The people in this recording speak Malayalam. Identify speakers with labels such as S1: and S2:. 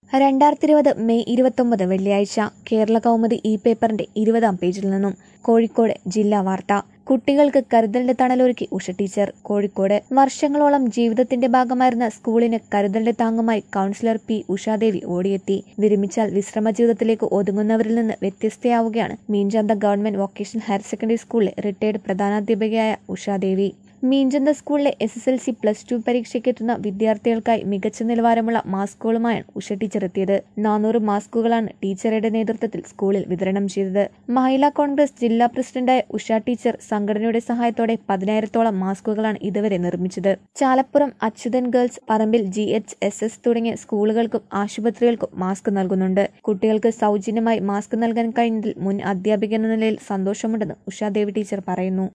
S1: രണ്ടായിരത്തി ഇരുപത് മെയ് ഇരുപത്തൊമ്പത് വെള്ളിയാഴ്ച കേരള കൗമുദി ഇ പേപ്പറിന്റെ ഇരുപതാം പേജിൽ നിന്നും കോഴിക്കോട് ജില്ലാ വാർത്ത കുട്ടികൾക്ക് കരുതലിന്റെ തണലൊരുക്കി ഉഷ ടീച്ചർ കോഴിക്കോട് വർഷങ്ങളോളം ജീവിതത്തിന്റെ ഭാഗമായിരുന്ന സ്കൂളിന് കരുതലിന്റെ താങ്ങുമായി കൗൺസിലർ പി ഉഷാദേവി ഓടിയെത്തി വിരമിച്ചാൽ വിശ്രമ ജീവിതത്തിലേക്ക് ഒതുങ്ങുന്നവരിൽ നിന്ന് വ്യത്യസ്തയാവുകയാണ് Meenchantha government vocational higher secondary സ്കൂളിലെ റിട്ടയർഡ് പ്രധാനാധ്യാപികയായ ഉഷാദേവി മീഞ്ചന്ത സ്കൂളിലെ S S L C plus two പരീക്ഷയ്ക്കെത്തുന്ന വിദ്യാർത്ഥികൾക്കായി മികച്ച നിലവാരമുള്ള മാസ്കുകളുമായാണ് ഉഷ ടീച്ചർ എത്തിയത് നാനൂറ് മാസ്കുകളാണ് ടീച്ചറുടെ നേതൃത്വത്തിൽ സ്കൂളിൽ വിതരണം ചെയ്തത് മഹിളാ കോൺഗ്രസ് ജില്ലാ പ്രസിഡന്റായ ഉഷ ടീച്ചർ സംഘടനയുടെ സഹായത്തോടെ പതിനായിരത്തോളം മാസ്കുകളാണ് ഇതുവരെ നിർമ്മിച്ചത് Chalappuram Achuthan girls Parambil G H S S തുടങ്ങിയ സ്കൂളുകൾക്കും ആശുപത്രികൾക്കും മാസ്ക് നൽകുന്നുണ്ട് കുട്ടികൾക്ക് സൗജന്യമായി മാസ്ക് നൽകാൻ കഴിഞ്ഞതിൽ മുൻ അധ്യാപിക എന്ന നിലയിൽ സന്തോഷമുണ്ടെന്ന് ഉഷാദേവി ടീച്ചർ പറയുന്നു